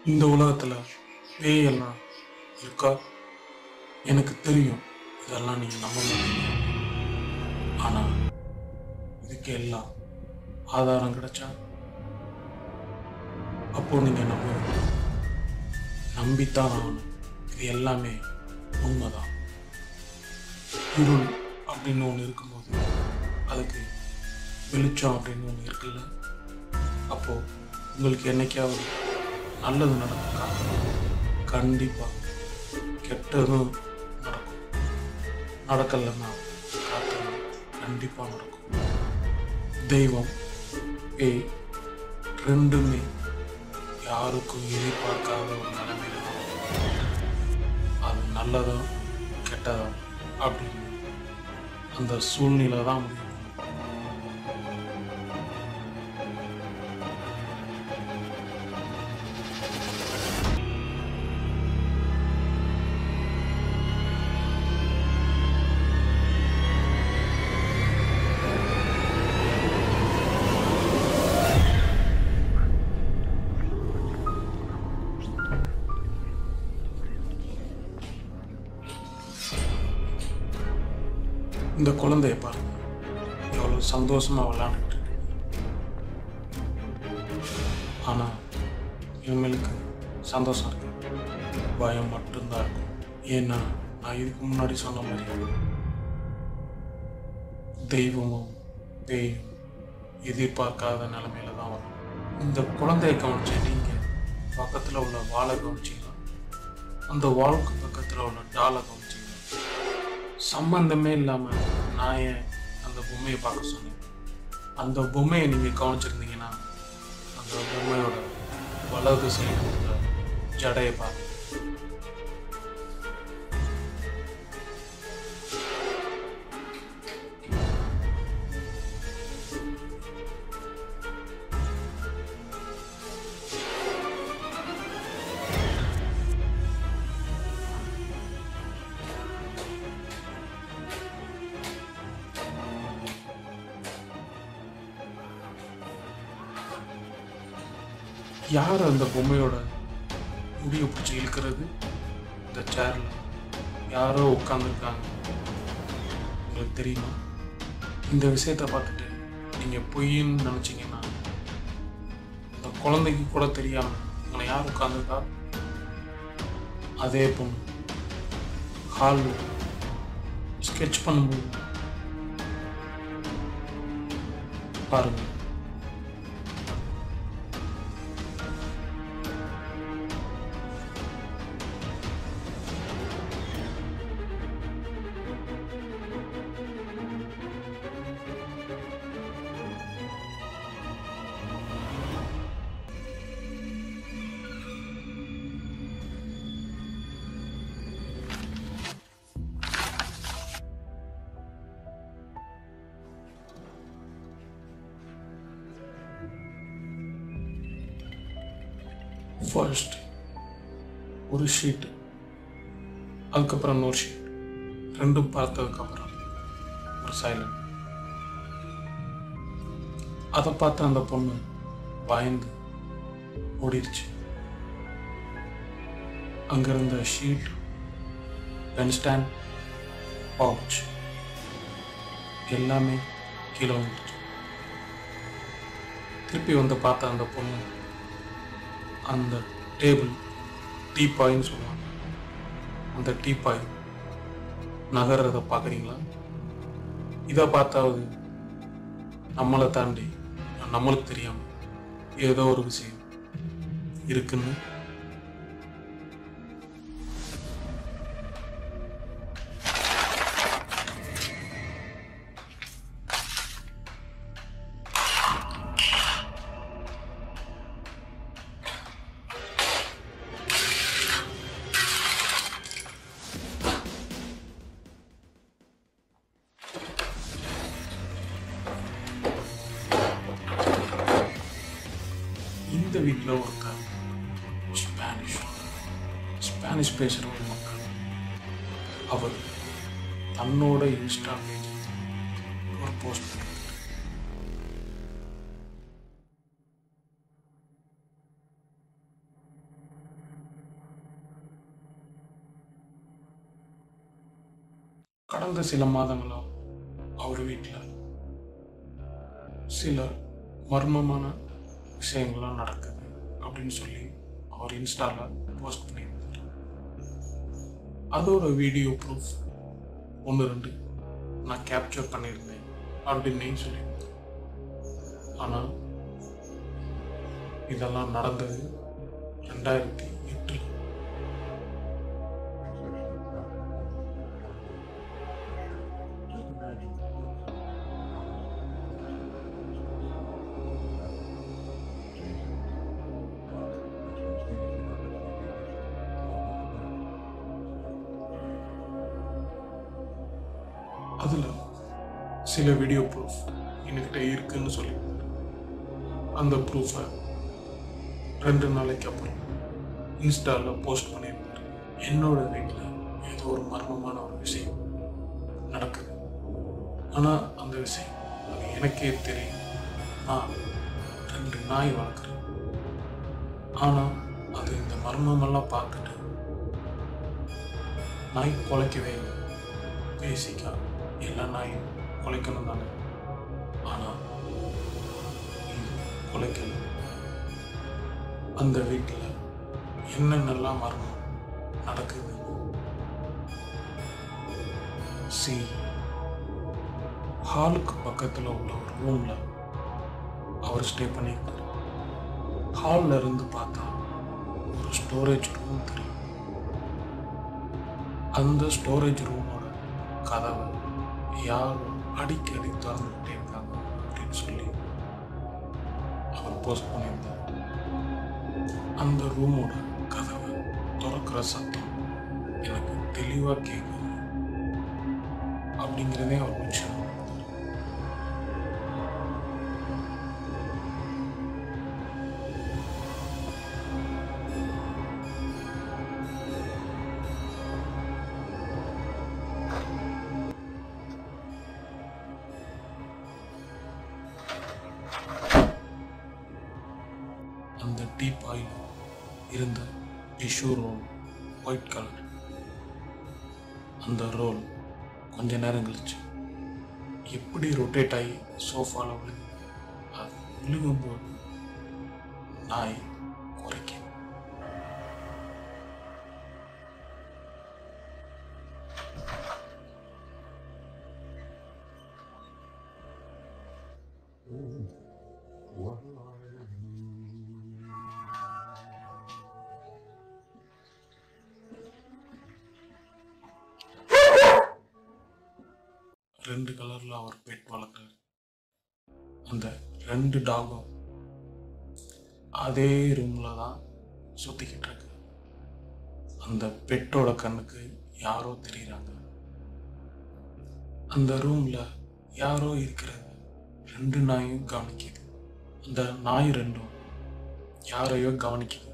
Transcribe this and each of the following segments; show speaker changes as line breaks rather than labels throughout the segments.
இந்த உலகத்துல பேய் எல்லாம் இருக்கா எனக்கு தெரியும் இதெல்லாம் நீங்க நம்ப மாட்டீங்க ஆனா இதுக்கு எல்லாம் ஆதாரம் கிடைச்சா அப்போ நீங்க நம்புவீங்க நம்பித்தான் ஆகணும் இது எல்லாமே உண்மைதான் இருள் அப்படின்னு ஒன்று இருக்கும்போது அதுக்கு வெளிச்சம் அப்படின்னு ஒன்று இருக்குல்ல அப்போ உங்களுக்கு என்னைக்காவது நல்லது நடந்திருக்கா கண்டிப்பா கெட்டதும் நடக்கும் நடக்கலைன்னா காத்தது கண்டிப்பா நடக்கும் தெய்வம் பேய் ரெண்டுமே யாருக்கும் எதிர்பார்க்காத ஒரு நிலைமையில தான் வரும். அது நல்லதா கெட்டதா அப்படின்னு அந்த சூழ்நிலை தான் முடியும் இந்த குழந்தைய பாருங்க எவ்வளவு சந்தோஷமா விளையாண்டுட்டு இருக்கு. ஆனா இவங்களுக்கு சந்தோஷம் இருக்கு பயம் மட்டும்தான் இருக்கும் ஏன்னா நான் இதுக்கு முன்னாடி சொன்ன மாதிரி தெய்வமும் பேயும் எதிர்பார்க்காத நிலைமையில தான் வரும் இந்த குழந்தையை கவனிச்சு நீங்க பக்கத்துல உள்ள வாழை கவனிச்சீங்களா அந்த வாளுக்கு பக்கத்துல உள்ள டாலை கவனிச்சீங்களா சம்பந்தமே இல்லாம நான் ஏன் அந்த பொம்மையை பார்க்க சொன்னேன் அந்த பொம்மையை நீங்க கவனிச்சிருந்தீங்கன்னா அந்த பொம்மையோட வலது சைடு உள்ள ஜடையை பார்த்து யார் அந்த பொம்மையோட முடியை பிடிச்சி இழுக்கிறது இந்த சேர்ல யாரோ உட்காந்துருக்காங்க உங்களுக்கு தெரியுமா இந்த விஷயத்தை பார்த்துட்டு நீங்க பொய்ன்னு நினைச்சீங்கன்னா இந்த குழந்தைக்கு கூட தெரியாம உங்களை யார் உட்காந்துருக்கா அதே பொண்ணு ஹால் ஸ்கெட்ச் பண்ணும்போது பாருங்க ஃபர்ஸ்ட் ஒரு ஷீட் அதுக்கப்புறம் இன்னொரு ஷீட் ரெண்டும் பார்த்ததுக்கப்புறம் ஒரு சைலண்ட் அதை பார்த்த அந்த பொண்ணு பயந்து ஓடிடுச்சு அங்க இருந்த ஷீட் பென் ஸ்டாண்ட் பவுச் எல்லாமே கீழே வந்துடுச்சு திருப்பி வந்து பார்த்த அந்த பொண்ணு அந்த டேபிள் டீப்பாயின்னு சொல்லுவாங்க அந்த டீப்பாய் நகர்றத பார்க்குறீங்களா இதை பார்த்தாவது நம்மளை தாண்டி நம்மளுக்கு தெரியாம ஏதோ ஒரு விஷயம் இருக்குன்னு இந்த வீட்டில் ஒருத்தர் ஸ்பானிஷ் ஸ்பானிஷ் பேசுகிற ஒரு மக்கள் அவர் தன்னோட இன்ஸ்டா பேஜ் ஒரு போஸ்ட் கடந்த சில மாதங்களாக அவர் வீட்டில் சில மர்மமான விஷயங்கள்லாம் நடக்குது அப்படின்னு சொல்லி அவர் இன்ஸ்டாவில் போஸ்ட் பண்ணியிருந்தார் அதோட வீடியோ ப்ரூஃப் ஒன்று ரெண்டு நான் கேப்சர் பண்ணியிருந்தேன் அப்படின்னு சொல்லியிருந்தேன் ஆனால் இதெல்லாம் நடந்தது ரெண்டாயிரத்தி எட்டில் அதில் சில வீடியோ ப்ரூஃப் என்கிட்ட இருக்குன்னு சொல்லி அந்த ப்ரூஃபை ரெண்டு நாளைக்கு அப்புறம் இன்ஸ்டாவில் போஸ்ட் பண்ணியிருந்தார் என்னோட வீட்டில் ஏதோ ஒரு மர்மமான ஒரு விஷயம் நடக்குது ஆனால் அந்த விஷயம் அது எனக்கே தெரியும் நான் ரெண்டு நாய் வளர்க்குறேன் ஆனால் அது இந்த மர்மமெல்லாம் பார்த்துட்டு நாய் குலைக்கவே இல்லை பேசிக்கா எல்லா நாயும் குலைக்கணும் தானே ஆனால் இது குலைக்கல அந்த வீட்டில் என்னென்னலாம் மர்மம் நடக்குது சி ஹாலுக்கு பக்கத்தில் உள்ள ஒரு ரூமில் அவர் ஸ்டே பண்ணியிருக்காரு ஹாலில் இருந்து பார்த்தா ஒரு ஸ்டோரேஜ் ரூம் தெரியும் அந்த ஸ்டோரேஜ் ரூமோட கதவை யாரும் அடிக்கடி திறந்துகிட்டே இருக்காங்க அப்படின்னு சொல்லி அவர் போஸ்ட் பண்ணியிருந்தார் அந்த ரூமோட கதவை திறக்கிற சத்தம் எனக்கு தெளிவாக கேட்குது அப்படிங்கிறதே அவர் மென்ஷன் அந்த டீப் ஆயில் இருந்த டிஷ்யூ ரோல் ஒயிட் கலர் அந்த ரோல் கொஞ்ச நேரம் கழிச்சு எப்படி ரொட்டேட் ஆகி சோஃபாவில் விழுந்து அது விழுகும்போது நாய் குறைக்கும் ரெண்டு கலரில் அவர் பெட் வளர்க்குறாரு அந்த ரெண்டு டாகும் அதே ரூமில் தான் சுற்றிக்கிட்டு இருக்கு அந்த பெட்டோட கண்ணுக்கு யாரோ தெரியுறாங்க அந்த ரூமில் யாரோ இருக்கிறது ரெண்டு நாயும் கவனிக்குது அந்த நாய் ரெண்டும் யாரையோ கவனிக்குது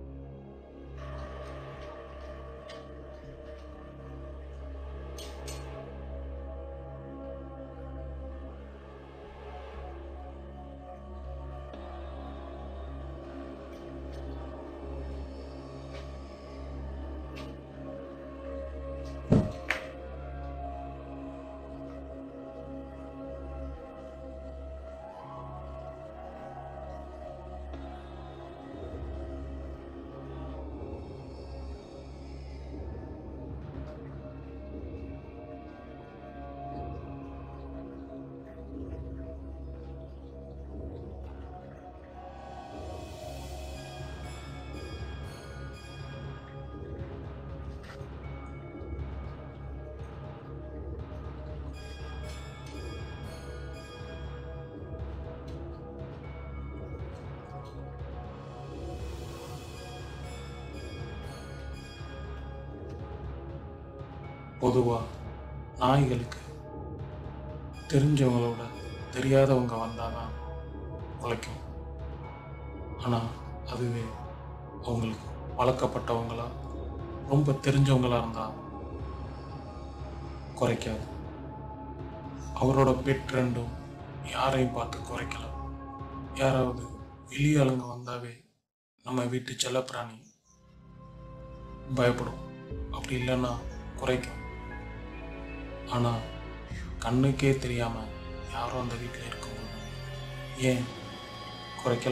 பொதுவாக நாய்களுக்கு தெரிஞ்சவங்களோட தெரியாதவங்க வந்தால் தான் குலைக்கும் ஆனால் அதுவே அவங்களுக்கு பழக்கப்பட்டவங்களா ரொம்ப தெரிஞ்சவங்களா இருந்தால் குறைக்காது அவரோட பெட் ரெண்டும் யாரையும் பார்த்து குறைக்கல யாராவது வெளியாளுங்க வந்தாவே நம்ம வீட்டு செல்லப்பிராணி பயப்படும் அப்படி இல்லைன்னா குறைக்கும் ஆனால் கண்ணுக்கே தெரியாமல் யாரும் அந்த வீட்டில் இருக்கும்போது ஏன் குறைக்கல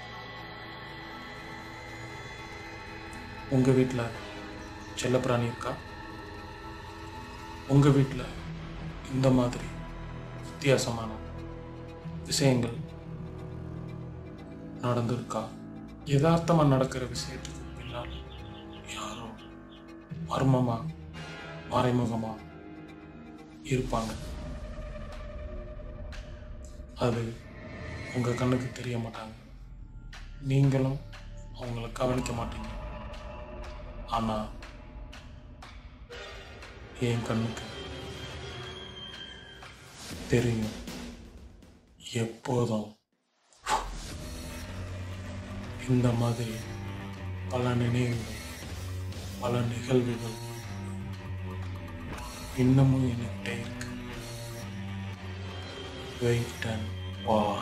உங்கள் வீட்டில் செல்லப்பிராணி இருக்கா உங்கள் வீட்டில் இந்த மாதிரி வித்தியாசமான விஷயங்கள் நடந்திருக்கா யதார்த்தமாக நடக்கிற விஷயத்துக்கு பின்னால் யாரோ மர்மமா மறைமுகமா இருப்பாங்க அது உங்கள் கண்ணுக்கு தெரிய மாட்டாங்க நீங்களும் அவங்கள கவனிக்க மாட்டீங்க ஆனால் என் கண்ணுக்கு தெரியும் எப்போதும் இந்த மாதிரி பல நினைவுகள் பல நிகழ்வுகள் இன்னமும் என்கிட்ட இருக்கு வெயிட் அண்ட் வா